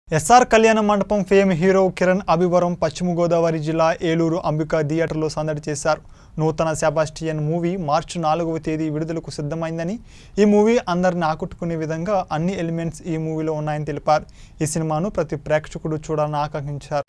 SR Kalyana మండపం fame hero Kiran అభివరం పశ్చిమ గోదావరి జిల్లా ఏలూరు అంబిక థియేటర్లో సందడి చేశారు నూతన సెబాస్టియన్ మూవీ మార్చి నాలుగవ తేదీ విడుదలకు సిద్ధమైందని ఈ మూవీ అందరిని ఆకట్టుకునే విధంగా అన్ని ఎలిమెంట్స్ ఈ మూవీలో ఉన్నాయని తెలిపారు ఈ సినిమాను ప్రతి ప్రేక్షకుడు చూడాలని ఆకాంక్షించారు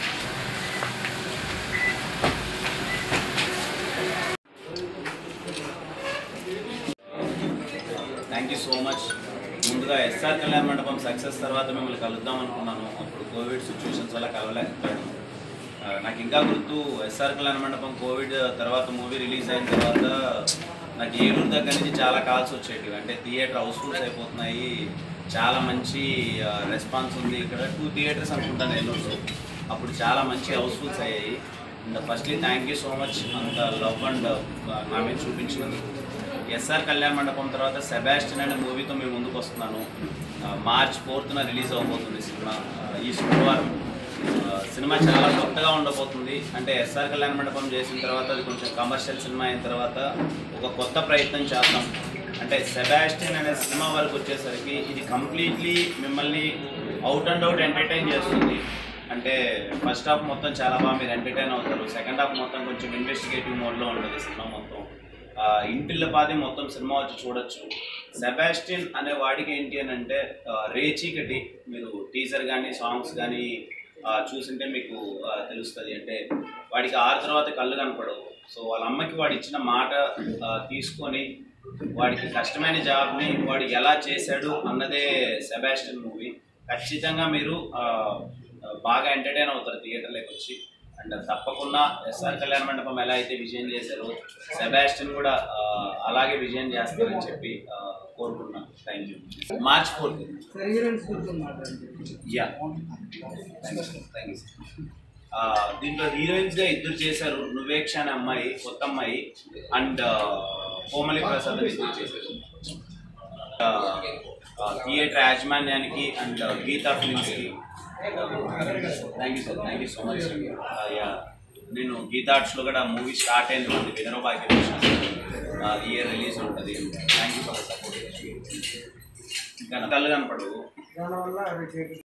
థ్యాంక్ యూ సో మచ్ ముందుగా ఎస్ఆర్ కళ్యాణ మండపం సక్సెస్ తర్వాత మిమ్మల్ని కలుద్దాం అనుకున్నాను అప్పుడు కోవిడ్ సిచ్యువేషన్స్ వల్ల కలవలేకపోయాను ఆ, నాకు ఇంకా గుర్తు ఎస్ఆర్ కళ్యాణ మండపం కోవిడ్ తర్వాత మూవీ రిలీజ్ అయిన తర్వాత నాకు ఏలూరు దగ్గర నుంచి చాలా కాల్స్ వచ్చేటివి అంటే థియేటర్ హౌస్ఫుల్స్ అయిపోతున్నాయి చాలా మంచి రెస్పాన్స్ ఉంది ఇక్కడ టూ థియేటర్స్ అనుకుంటాను ఏలూరు అప్పుడు చాలా మంచి హౌస్ఫుల్స్ అయ్యాయి and firstly thank you so much అంత లవ్ అండ్ నా మీద చూపించినందుకు ఎస్ఆర్ కళ్యాణ మండపం తర్వాత సెబాస్టిన్ అనే మూవీతో మేము ముందుకు వస్తున్నాను ఆ, మార్చ్ ఫోర్త్న రిలీజ్ అవబోతుంది సినిమా ఆ, ఈ శుక్రవారం ఆ, సినిమా చాలా కొత్తగా ఉండబోతుంది అంటే ఎస్ఆర్ కళ్యాణ మండపం చేసిన తర్వాత అది కొంచెం కమర్షియల్ సినిమా అయిన తర్వాత ఒక కొత్త ప్రయత్నం చేద్దాం అంటే సెబాస్టిన్ అనే సినిమా వరకు వచ్చేసరికి ఇది కంప్లీట్లీ మిమ్మల్ని అవుట్ అండ్ అవుట్ ఎంటర్టైన్ చేస్తుంది అంటే ఫస్ట్ హాఫ్ మొత్తం చాలా బాగా మీరు ఎంటర్టైన్ అవుతారు సెకండ్ హాఫ్ మొత్తం కొంచెం ఇన్వెస్టిగేటివ్ మోడ్లో ఉంటుంది సినిమా మొత్తం ఆ, ఇంటిల్ల పాది మొత్తం సినిమా వచ్చి చూడొచ్చు సెబాస్టిన్ అనే వాడికి ఏంటి అని అంటే ఆ, రేచీకటి మీరు టీజర్ కానీ సాంగ్స్ కానీ చూసింటే మీకు ఆ, తెలుస్తుంది అంటే వాడికి ఆరు తర్వాత కళ్ళు కనపడవు సో వాళ్ళ అమ్మకి వాడు ఇచ్చిన మాట ఆ, తీసుకొని వాడికి కష్టమైన జాబ్ని వాడు ఎలా చేశాడు అన్నదే సెబాస్టిన్ మూవీ ఖచ్చితంగా మీరు ఆ, బాగా ఎంటర్టైన్ అవుతారు థియేటర్లోకి వచ్చి అండ్ తప్పకుండా ఎస్ఆర్ కళ్యాణ మండపం ఎలా అయితే విజయం చేశారో సెబాస్టిన్ కూడా ఆ, అలాగే విజయం చేస్తారని చెప్పి ఆ, కోరుకుంటున్నాను thank you March fourth sir heroines గురించి మాట్లాడండి యా థ్యాంక్ యూ దీంట్లో హీరోయిన్స్ గా ఇద్దరు చేశారు నువేక్ష అనే అమ్మాయి కొత్త అమ్మాయి అండ్ కోమలి ప్రసాద్ అని ఇద్దరు చేశారు థియేటర్ యాజమాన్యానికి అండ్ గీతా ఫిలిమ్స్కి thank you sir thank you so much yeah నేను గీతా ఆర్ట్స్లో కూడా మూవీ స్టార్ట్ అయింది ఉంది వినరో భాగ్యం ఇయర్ రిలీజ్ ఉంటుంది థ్యాంక్ యూ ఫర్ సపోర్ట్ ఇంకా కళ్ళు కనపడవు దానివల్ల అది